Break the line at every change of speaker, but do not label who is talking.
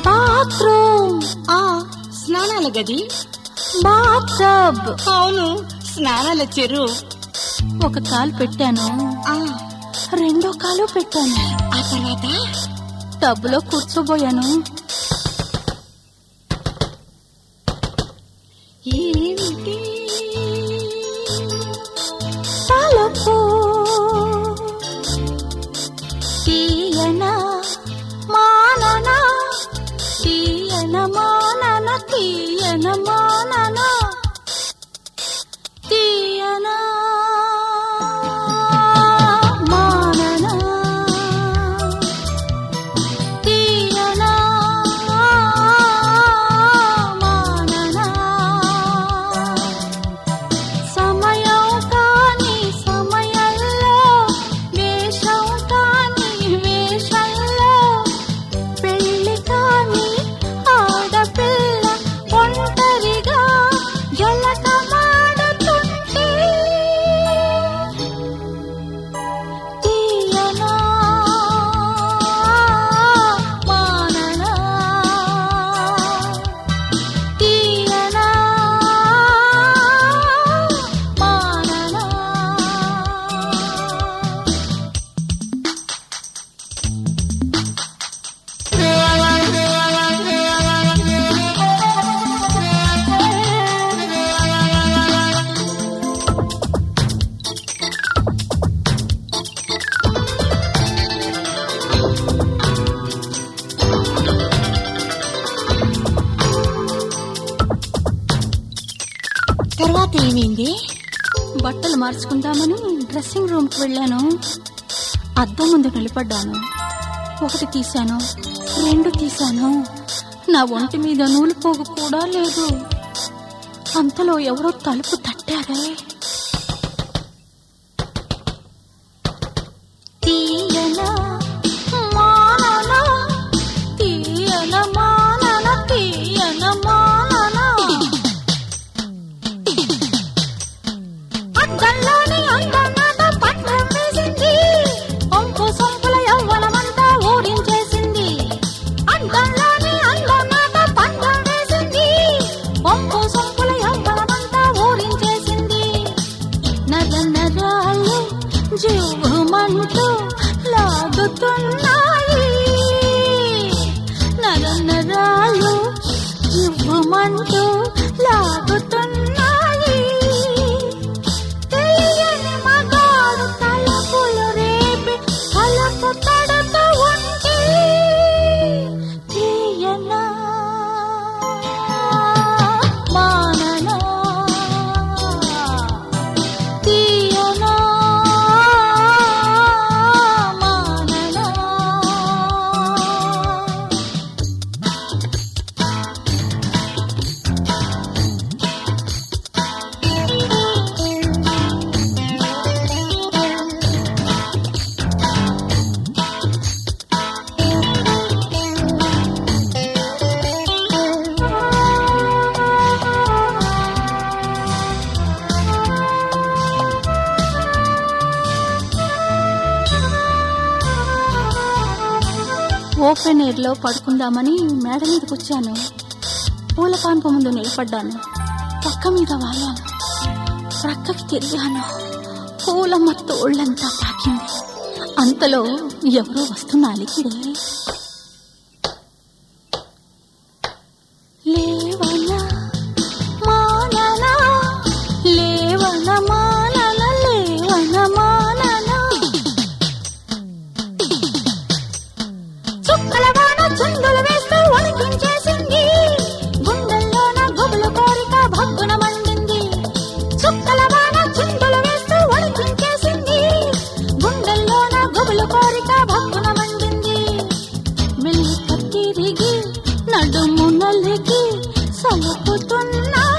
bathroom
ఆ స్నానాల గది
బాత్ టబ్
అవును స్నానాల చెరువు
ఒక కాలు పెట్టాను
ఆ
రెండో కాలు పెట్టాను
ఆ తర్వాత
టబ్బులో కూర్చోబోయాను
ఏమిటి
తలుపు తీయన మానన తీయన మానన తీయన మానన తీయన మానన తీయన మానన సమయం కాని సమయంలో వేషం కాని వేషంలో పెళ్లి కాని ఆడపిల్ల ఒంటరిగా జలకమాడుతుంటే తీయనా మాననా తీయనా మాననా
తర్వాత ఏమైంది
బట్టలు మార్చుకుందామని డ్రెస్సింగ్ రూమ్కి వెళ్ళాను అద్దం ముందు నిలబడ్డాను ఒకటి తీశాను రెండు తీశాను నా ఒంటి మీద నూలు పోగు కూడా లేదు అంతలో ఎవరో తలుపు తట్టారే తీయన మానన తీయన మానన తీయన మానన అద్దంలోని అందనాట పట్టం వేసింది ఒంపు సొంపుల యవ్వనమంతా ఊరించేసింది అద్దంలోని అందనాట పట్టం వేసింది ఒంపు సొంపుల యవ్వనమంతా ఊరించేసింది నర నరాలు జీవమంటూ లాగుతున్నాయి నర నరాలు జీవమంటూ లాగుతున్నాయి తెలియని మగాడు తలపులు రేపి తలపు తడత ఉంటే తీయనా మాననా తీయనా మాననా ఓపెన్ ఎయిర్ లో పడుకుందామని మేడ మీదకి వచ్చాను పూల పాన్పు ముందు నిలబడ్డాను పక్క మీద వాలాను ప్రక్కకి తిరిగాను పూల మత్తు ఒళ్ళంతా తాకింది అంతలో ఎవరో వస్తున్న అలికిడే లేవనా మాననా లేవన మానన లేవన మానన చుక్కల వాన చుందులు వేస్తూ వణికించేసింది గుండెల్లోన గుబులు కోరిక భగ్గున మండింది చుక్కల వాన చుందులు వేస్తూ వణికించేసింది గుండెల్లోన గుబులు కోరిక భగ్గున మండింది మెల్లిక తిరిగి నడుము నలిగి సలుపుతున్నా